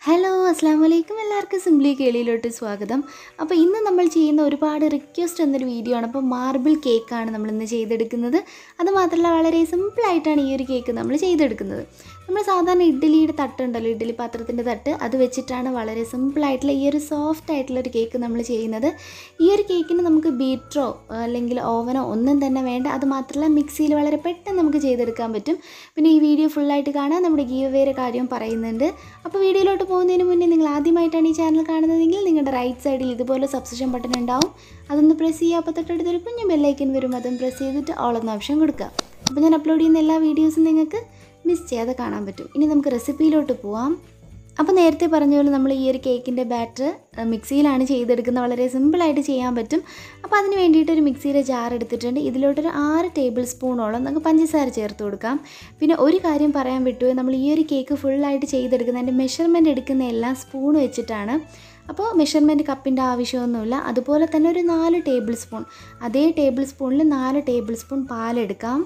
hello അസ്സാം വലൈക്കും എല്ലാവർക്കും സിംപ്ലി കേളിയിലോട്ട് സ്വാഗതം അപ്പോൾ ഇന്ന് നമ്മൾ ചെയ്യുന്ന ഒരുപാട് റിക്വസ്റ്റ് എന്നൊരു വീഡിയോ ആണ് അപ്പോൾ മാർബിൾ കേക്കാണ് നമ്മൾ ഇന്ന് ചെയ്തെടുക്കുന്നത് അത് മാത്രമല്ല വളരെ സിമ്പിളായിട്ടാണ് ഈ ഒരു കേക്ക് നമ്മൾ ചെയ്തെടുക്കുന്നത് നമ്മൾ സാധാരണ ഇഡ്ഡലിയുടെ തട്ടുണ്ടല്ലോ ഇഡ്ഡലി പാത്രത്തിൻ്റെ തട്ട് അത് വെച്ചിട്ടാണ് വളരെ സിമ്പിളായിട്ടുള്ള ഈ ഒരു സോഫ്റ്റ് ആയിട്ടുള്ള ഒരു കേക്ക് നമ്മൾ ചെയ്യുന്നത് ഈ ഒരു കേക്കിന് നമുക്ക് ബീറ്ററോ അല്ലെങ്കിൽ ഓവനോ ഒന്നും തന്നെ വേണ്ട അത് മാത്രമല്ല മിക്സിയിൽ വളരെ പെട്ടെന്ന് നമുക്ക് ചെയ്തെടുക്കാൻ പറ്റും പിന്നെ ഈ വീഡിയോ ഫുള്ളായിട്ട് കാണാൻ നമ്മുടെ ഗീവ് വേറെ കാര്യം പറയുന്നുണ്ട് അപ്പോൾ വീഡിയോയിലോട്ട് പോകുന്നതിന് മുന്നേ നിങ്ങൾ ആദ്യമായിട്ടാണ് ഈ ചാനൽ കാണുന്നതെങ്കിൽ നിങ്ങളുടെ റൈറ്റ് സൈഡിൽ ഇതുപോലെ സബ്സ്ക്രിപ്ഷൻ ബട്ടൺ ഉണ്ടാവും അതൊന്ന് പ്രസ് ചെയ്യുക അപ്പോൾ തൊട്ടടുത്തൊരു കുഞ്ഞു ബെല്ലൈക്കൻ വരും അതും പ്രസ് ചെയ്തിട്ട് ഓൾ എന്ന ഓപ്ഷൻ കൊടുക്കുക അപ്പോൾ ഞാൻ അപ്ലോഡ് ചെയ്യുന്ന എല്ലാ വീഡിയോസും നിങ്ങൾക്ക് മിസ് ചെയ്യാതെ കാണാൻ പറ്റും ഇനി നമുക്ക് റെസിപ്പിയിലോട്ട് പോവാം അപ്പോൾ നേരത്തെ പറഞ്ഞ പോലെ നമ്മൾ ഈ ഒരു കേക്കിൻ്റെ ബാറ്റർ മിക്സിയിലാണ് ചെയ്തെടുക്കുന്നത് വളരെ സിമ്പിളായിട്ട് ചെയ്യാൻ പറ്റും അപ്പോൾ അതിന് വേണ്ടിയിട്ട് ഒരു മിക്സിയുടെ ജാർ എടുത്തിട്ടുണ്ട് ഇതിലോട്ടൊരു ആറ് ടേബിൾ സ്പൂണോളം നമുക്ക് പഞ്ചസാര ചേർത്ത് കൊടുക്കാം പിന്നെ ഒരു കാര്യം പറയാൻ വിട്ടുപോയി നമ്മൾ ഈ ഒരു കേക്ക് ഫുള്ളായിട്ട് ചെയ്തെടുക്കുന്നതിൻ്റെ മെഷർമെൻറ്റ് എടുക്കുന്ന എല്ലാം സ്പൂൺ വെച്ചിട്ടാണ് അപ്പോൾ മെഷർമെൻറ്റ് കപ്പിൻ്റെ ആവശ്യമൊന്നുമില്ല അതുപോലെ തന്നെ ഒരു നാല് ടേബിൾ സ്പൂൺ അതേ ടേബിൾ സ്പൂണിൽ നാല് ടേബിൾ സ്പൂൺ പാലെടുക്കാം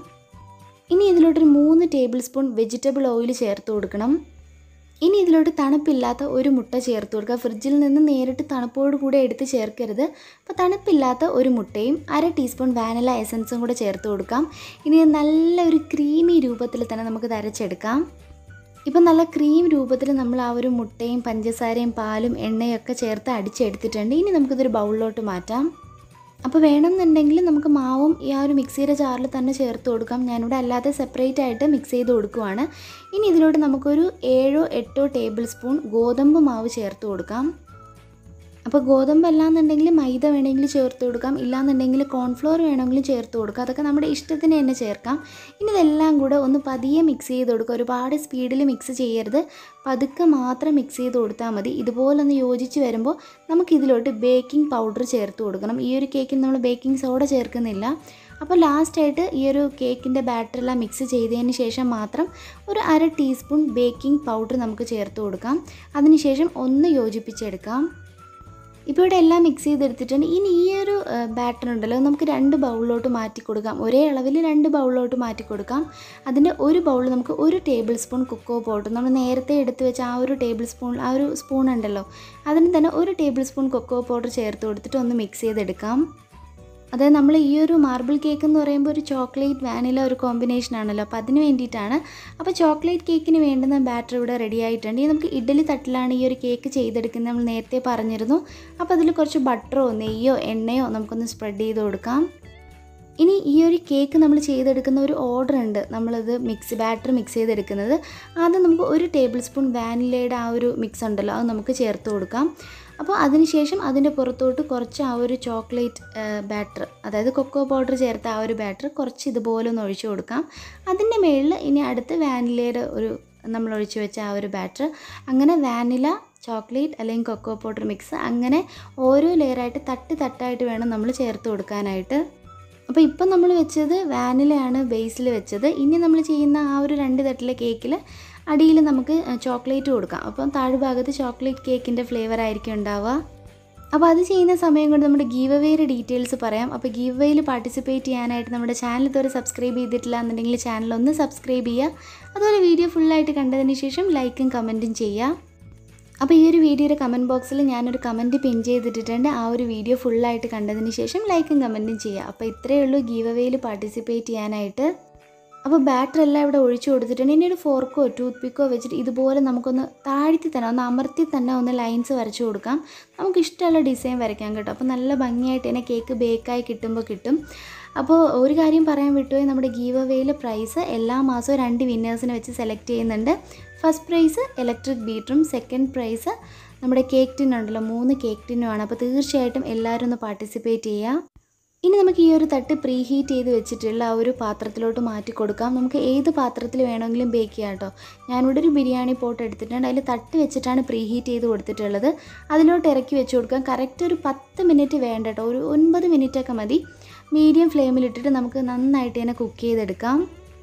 ഇനി ഇതിലോട്ടൊരു മൂന്ന് ടേബിൾ സ്പൂൺ വെജിറ്റബിൾ ഓയിൽ ചേർത്ത് കൊടുക്കണം ഇനി ഇതിലോട്ട് തണുപ്പില്ലാത്ത ഒരു മുട്ട ചേർത്ത് കൊടുക്കുക ഫ്രിഡ്ജിൽ നിന്ന് നേരിട്ട് തണുപ്പോട് കൂടെ എടുത്ത് ചേർക്കരുത് അപ്പോൾ തണുപ്പില്ലാത്ത ഒരു മുട്ടയും അര ടീസ്പൂൺ വാനില എസൻസും കൂടെ ചേർത്ത് കൊടുക്കാം ഇനി നല്ല ഒരു ക്രീമി രൂപത്തിൽ തന്നെ നമുക്ക് ഇത് അരച്ചെടുക്കാം ഇപ്പം നല്ല ക്രീം രൂപത്തിൽ നമ്മൾ ആ ഒരു മുട്ടയും പഞ്ചസാരയും പാലും എണ്ണയും ഒക്കെ ചേർത്ത് അടിച്ചെടുത്തിട്ടുണ്ട് ഇനി നമുക്കിതൊരു ബൗളിലോട്ട് മാറ്റാം അപ്പോൾ വേണമെന്നുണ്ടെങ്കിൽ നമുക്ക് മാവും ഈ ആ ഒരു മിക്സിയുടെ ജാറിൽ തന്നെ ചേർത്ത് കൊടുക്കാം ഞാനിവിടെ അല്ലാതെ സെപ്പറേറ്റ് ആയിട്ട് മിക്സ് ചെയ്ത് കൊടുക്കുവാണ് ഇനി ഇതിലോട്ട് നമുക്കൊരു ഏഴോ എട്ടോ ടേബിൾ സ്പൂൺ ഗോതമ്പ് മാവ് ചേർത്ത് കൊടുക്കാം അപ്പോൾ ഗോതമ്പ് അല്ലാന്നുണ്ടെങ്കിൽ മൈദ വേണമെങ്കിൽ ചേർത്ത് കൊടുക്കാം ഇല്ലാന്നുണ്ടെങ്കിൽ കോൺഫ്ലോർ വേണമെങ്കിലും ചേർത്ത് കൊടുക്കാം അതൊക്കെ നമ്മുടെ ഇഷ്ടത്തിന് തന്നെ ചേർക്കാം ഇനി ഇതെല്ലാം കൂടെ ഒന്ന് പതിയെ മിക്സ് ചെയ്ത് കൊടുക്കുക ഒരുപാട് സ്പീഡിൽ മിക്സ് ചെയ്യരുത് പതുക്കെ മാത്രം മിക്സ് ചെയ്ത് കൊടുത്താൽ മതി ഇതുപോലൊന്ന് യോജിച്ച് വരുമ്പോൾ നമുക്ക് ഇതിലോട്ട് ബേക്കിംഗ് പൗഡർ ചേർത്ത് കൊടുക്കണം ഈ ഒരു കേക്കിന് നമ്മൾ ബേക്കിംഗ് സോഡ ചേർക്കുന്നില്ല അപ്പോൾ ലാസ്റ്റായിട്ട് ഈ ഒരു കേക്കിൻ്റെ ബാറ്ററെല്ലാം മിക്സ് ചെയ്തതിന് ശേഷം മാത്രം ഒരു അര ടീസ്പൂൺ ബേക്കിംഗ് പൗഡർ നമുക്ക് ചേർത്ത് കൊടുക്കാം അതിനുശേഷം ഒന്ന് യോജിപ്പിച്ചെടുക്കാം ഇപ്പോൾ ഇവിടെ എല്ലാം മിക്സ് ചെയ്തെടുത്തിട്ടുണ്ട് ഇനി ഈ ഒരു ബാറ്റർ ഉണ്ടല്ലോ നമുക്ക് രണ്ട് ബൗളിലോട്ട് മാറ്റി കൊടുക്കാം ഒരേ അളവിൽ രണ്ട് ബൗളിലോട്ട് മാറ്റി കൊടുക്കാം അതിൻ്റെ ഒരു ബൗൾ നമുക്ക് ഒരു ടേബിൾ സ്പൂൺ കൊക്കോ പൗഡർ നമ്മൾ നേരത്തെ എടുത്ത് വെച്ച ആ ഒരു ടേബിൾ സ്പൂൺ ആ ഒരു സ്പൂൺ ഉണ്ടല്ലോ അതിന് തന്നെ ഒരു ടേബിൾ സ്പൂൺ കൊക്കോ പൗഡർ ചേർത്ത് കൊടുത്തിട്ട് ഒന്ന് മിക്സ് ചെയ്തെടുക്കാം അതായത് നമ്മൾ ഈ ഒരു മാർബിൾ കേക്ക് എന്ന് പറയുമ്പോൾ ഒരു ചോക്ലേറ്റ് വാനില ഒരു കോമ്പിനേഷൻ ആണല്ലോ അപ്പോൾ അതിന് വേണ്ടിയിട്ടാണ് അപ്പോൾ ചോക്ലേറ്റ് കേക്കിന് വേണ്ടുന്ന ബാറ്റർ ഇവിടെ റെഡി ആയിട്ടുണ്ട് ഇനി നമുക്ക് ഇഡ്ഡലി തട്ടിലാണ് ഈ ഒരു കേക്ക് ചെയ്തെടുക്കുന്നത് നമ്മൾ നേരത്തെ പറഞ്ഞിരുന്നു അപ്പോൾ അതിൽ കുറച്ച് ബട്ടറോ നെയ്യോ എണ്ണയോ നമുക്കൊന്ന് സ്പ്രെഡ് ചെയ്ത് കൊടുക്കാം ഇനി ഈ ഒരു കേക്ക് നമ്മൾ ചെയ്തെടുക്കുന്ന ഒരു ഓർഡർ ഉണ്ട് നമ്മളത് മിക്സ് ബാറ്റർ മിക്സ് ചെയ്തെടുക്കുന്നത് ആദ്യം നമുക്ക് ഒരു ടേബിൾ സ്പൂൺ വാനിലയുടെ ആ ഒരു മിക്സ് ഉണ്ടല്ലോ അത് നമുക്ക് ചേർത്ത് കൊടുക്കാം അപ്പോൾ അതിനുശേഷം അതിൻ്റെ പുറത്തോട്ട് കുറച്ച് ആ ഒരു ചോക്ലേറ്റ് ബാറ്റർ അതായത് കൊക്കോ പൗഡർ ചേർത്ത ആ ഒരു ബാറ്റർ കുറച്ച് ഇതുപോലെ ഒന്ന് ഒഴിച്ചു കൊടുക്കാം അതിൻ്റെ മുകളിൽ ഇനി അടുത്ത് വാനിലയുടെ ഒരു നമ്മൾ ഒഴിച്ചു വെച്ച ആ ഒരു ബാറ്റർ അങ്ങനെ വാനില ചോക്ലേറ്റ് അല്ലെങ്കിൽ കൊക്കോ പൗഡർ മിക്സ് അങ്ങനെ ഓരോ ലെയറായിട്ട് തട്ട് തട്ടായിട്ട് വേണം നമ്മൾ ചേർത്ത് കൊടുക്കാനായിട്ട് അപ്പോൾ ഇപ്പം നമ്മൾ വെച്ചത് വാനിലയാണ് ബേസിൽ വെച്ചത് ഇനി നമ്മൾ ചെയ്യുന്ന ആ ഒരു രണ്ട് തട്ടിലെ കേക്കിൽ അടിയിൽ നമുക്ക് ചോക്ലേറ്റ് കൊടുക്കാം അപ്പം താഴ്ഭാഗത്ത് ചോക്ലേറ്റ് കേക്കിൻ്റെ ഫ്ലേവർ ആയിരിക്കും ഉണ്ടാവുക അപ്പോൾ അത് ചെയ്യുന്ന സമയം കൊണ്ട് നമ്മുടെ ഗീവ് അവെയുടെ ഡീറ്റെയിൽസ് പറയാം അപ്പോൾ ഗീവ് അവയിൽ പാർട്ടിസിപ്പേറ്റ് ചെയ്യാനായിട്ട് നമ്മുടെ ചാനൽ ഇതുവരെ സബ്സ്ക്രൈബ് ചെയ്തിട്ടില്ല എന്നുണ്ടെങ്കിൽ ചാനൽ ഒന്ന് സബ്സ്ക്രൈബ് ചെയ്യുക അതുപോലെ വീഡിയോ ഫുള്ളായിട്ട് കണ്ടതിന് ശേഷം ലൈക്കും കമൻറ്റും ചെയ്യുക അപ്പോൾ ഈ ഒരു വീഡിയോയുടെ കമൻറ്റ് ബോക്സിൽ ഞാനൊരു കമൻറ്റ് പിൻ ചെയ്തിട്ടിട്ടുണ്ട് ആ ഒരു വീഡിയോ ഫുള്ളായിട്ട് കണ്ടതിന് ശേഷം ലൈക്കും കമൻറ്റും ചെയ്യുക അപ്പോൾ ഇത്രയേ ഉള്ളൂ ഗീവ് അവയിൽ പാർട്ടിസിപ്പേറ്റ് ചെയ്യാനായിട്ട് അപ്പോൾ ബാറ്റർ എല്ലാം ഇവിടെ ഒഴിച്ചു കൊടുത്തിട്ടുണ്ട് ഇനി ഒരു ഫോർക്കോ ടൂത്ത് പിക്കോ വെച്ചിട്ട് ഇതുപോലെ നമുക്കൊന്ന് താഴ്ത്തി തന്നെ ഒന്ന് അമർത്തി തന്നെ ഒന്ന് ലൈൻസ് വരച്ചു കൊടുക്കാം നമുക്ക് ഇഷ്ടമുള്ള ഡിസൈൻ വരയ്ക്കാം കേട്ടോ അപ്പോൾ നല്ല ഭംഗിയായിട്ട് തന്നെ കേക്ക് ബേക്കായി കിട്ടുമ്പോൾ കിട്ടും അപ്പോൾ ഒരു കാര്യം പറയാൻ വിട്ടുപോയി നമ്മുടെ ഗീവ് അവയിൽ പ്രൈസ് എല്ലാ മാസവും രണ്ട് വിന്നേഴ്സിനെ വെച്ച് സെലക്ട് ചെയ്യുന്നുണ്ട് ഫസ്റ്റ് പ്രൈസ് ഇലക്ട്രിക് ബീറ്ററും സെക്കൻഡ് പ്രൈസ് നമ്മുടെ കേക്ക് ടിൻ ഉണ്ടല്ലോ മൂന്ന് കേക്ക് ടിന്നുമാണ് അപ്പോൾ തീർച്ചയായിട്ടും എല്ലാവരും ഒന്ന് പാർട്ടിസിപ്പേറ്റ് ചെയ്യുക ഇനി നമുക്ക് ഈ ഒരു തട്ട് പ്രീ ഹീറ്റ് ചെയ്ത് വെച്ചിട്ടുള്ള ആ ഒരു പാത്രത്തിലോട്ട് മാറ്റി കൊടുക്കാം നമുക്ക് ഏത് പാത്രത്തിൽ വേണമെങ്കിലും ബേക്ക് ചെയ്യാം കേട്ടോ ഞാനിവിടെ ഒരു ബിരിയാണി പോട്ട് എടുത്തിട്ടുണ്ട് അതിൽ തട്ട് വെച്ചിട്ടാണ് പ്രീ ഹീറ്റ് ചെയ്ത് കൊടുത്തിട്ടുള്ളത് അതിലോട്ട് ഇറക്കി വെച്ച് കൊടുക്കാം കറക്റ്റ് ഒരു പത്ത് മിനിറ്റ് വേണ്ട കേട്ടോ ഒരു ഒൻപത് മിനിറ്റൊക്കെ മതി മീഡിയം ഫ്ലെയിമിലിട്ടിട്ട് നമുക്ക് നന്നായിട്ട് തന്നെ കുക്ക് ചെയ്തെടുക്കാം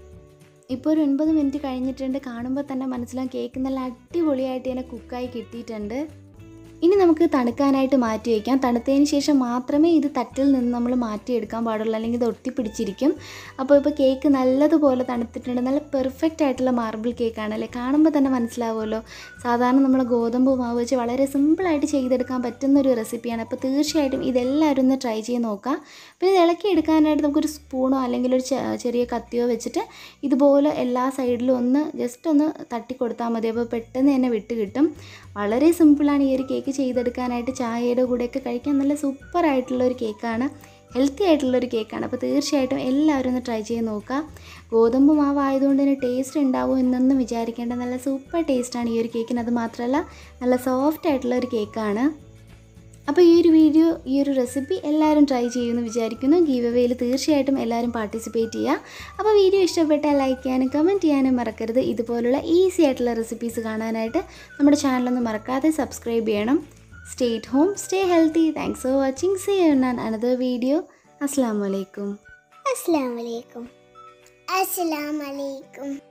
ഇപ്പോൾ ഒരു ഒൻപത് മിനിറ്റ് കഴിഞ്ഞിട്ടുണ്ട് കാണുമ്പോൾ തന്നെ മനസ്സിലാവും കേക്ക് നല്ല അടിപൊളിയായിട്ട് തന്നെ കുക്കായി കിട്ടിയിട്ടുണ്ട് ഇനി നമുക്ക് തണുക്കാനായിട്ട് മാറ്റി വയ്ക്കാം തണുത്തതിന് ശേഷം മാത്രമേ ഇത് തട്ടിൽ നിന്ന് നമ്മൾ മാറ്റിയെടുക്കാൻ പാടുള്ളൂ അല്ലെങ്കിൽ ഇത് ഒട്ടിപ്പിടിച്ചിരിക്കും അപ്പോൾ ഇപ്പോൾ കേക്ക് നല്ലതുപോലെ തണുത്തിട്ടുണ്ട് നല്ല പെർഫെക്റ്റ് ആയിട്ടുള്ള മാർബിൾ കേക്കാണ് അല്ലേ കാണുമ്പോൾ തന്നെ മനസ്സിലാവുമല്ലോ സാധാരണ നമ്മൾ ഗോതമ്പ് മാവ് വെച്ച് വളരെ സിമ്പിളായിട്ട് ചെയ്തെടുക്കാൻ പറ്റുന്ന ഒരു റെസിപ്പിയാണ് അപ്പോൾ തീർച്ചയായിട്ടും ഇതെല്ലാവരും ഒന്ന് ട്രൈ ചെയ്ത് നോക്കാം പിന്നെ ഇത് ഇളക്കി എടുക്കാനായിട്ട് നമുക്കൊരു സ്പൂണോ അല്ലെങ്കിൽ ഒരു ചെ- ചെറിയ കത്തിയോ വെച്ചിട്ട് ഇതുപോലെ എല്ലാ സൈഡിലും ഒന്ന് ജസ്റ്റ് ഒന്ന് തട്ടി കൊടുത്താൽ മതി അപ്പോൾ പെട്ടെന്ന് തന്നെ വിട്ട് കിട്ടും വളരെ സിമ്പിളാണ് ഈ ഒരു കേക്ക് ചെയ്തെടുക്കാനായിട്ട് ചായയുടെ കൂടെയൊക്കെ കഴിക്കാൻ നല്ല സൂപ്പർ ആയിട്ടുള്ള ഒരു കേക്കാണ് ഹെൽത്തി ആയിട്ടുള്ള ഒരു കേക്കാണ് അപ്പോൾ തീർച്ചയായിട്ടും എല്ലാവരും ഒന്ന് ട്രൈ ചെയ്ത് നോക്കുക ഗോതമ്പ് മാവ് ആയതുകൊണ്ട് തന്നെ ടേസ്റ്റ് ഉണ്ടാവും എന്നൊന്നും വിചാരിക്കേണ്ട നല്ല സൂപ്പർ ടേസ്റ്റാണ് ഈ ഒരു കേക്കിന് അത് മാത്രമല്ല നല്ല സോഫ്റ്റ് ആയിട്ടുള്ള ഒരു കേക്കാണ് അപ്പോൾ ഈ ഒരു വീഡിയോ ഈ ഒരു റെസിപ്പി എല്ലാവരും ട്രൈ ചെയ്യുമെന്ന് വിചാരിക്കുന്നു ഗീവ് അവേയിൽ തീർച്ചയായിട്ടും എല്ലാവരും പാർട്ടിസിപ്പേറ്റ് ചെയ്യുക അപ്പോൾ വീഡിയോ ഇഷ്ടപ്പെട്ടാൽ ലൈക്ക് ചെയ്യാനും കമൻറ്റ് ചെയ്യാനും മറക്കരുത് ഇതുപോലുള്ള ഈസി ആയിട്ടുള്ള റെസിപ്പീസ് കാണാനായിട്ട് നമ്മുടെ ചാനലൊന്ന് മറക്കാതെ സബ്സ്ക്രൈബ് ചെയ്യണം stay at home stay healthy thanks for watching see another video അസ്സാം വലൈക്കും അസ്സലാമു അലൈക്കും അസ്സലാമു അലൈക്കും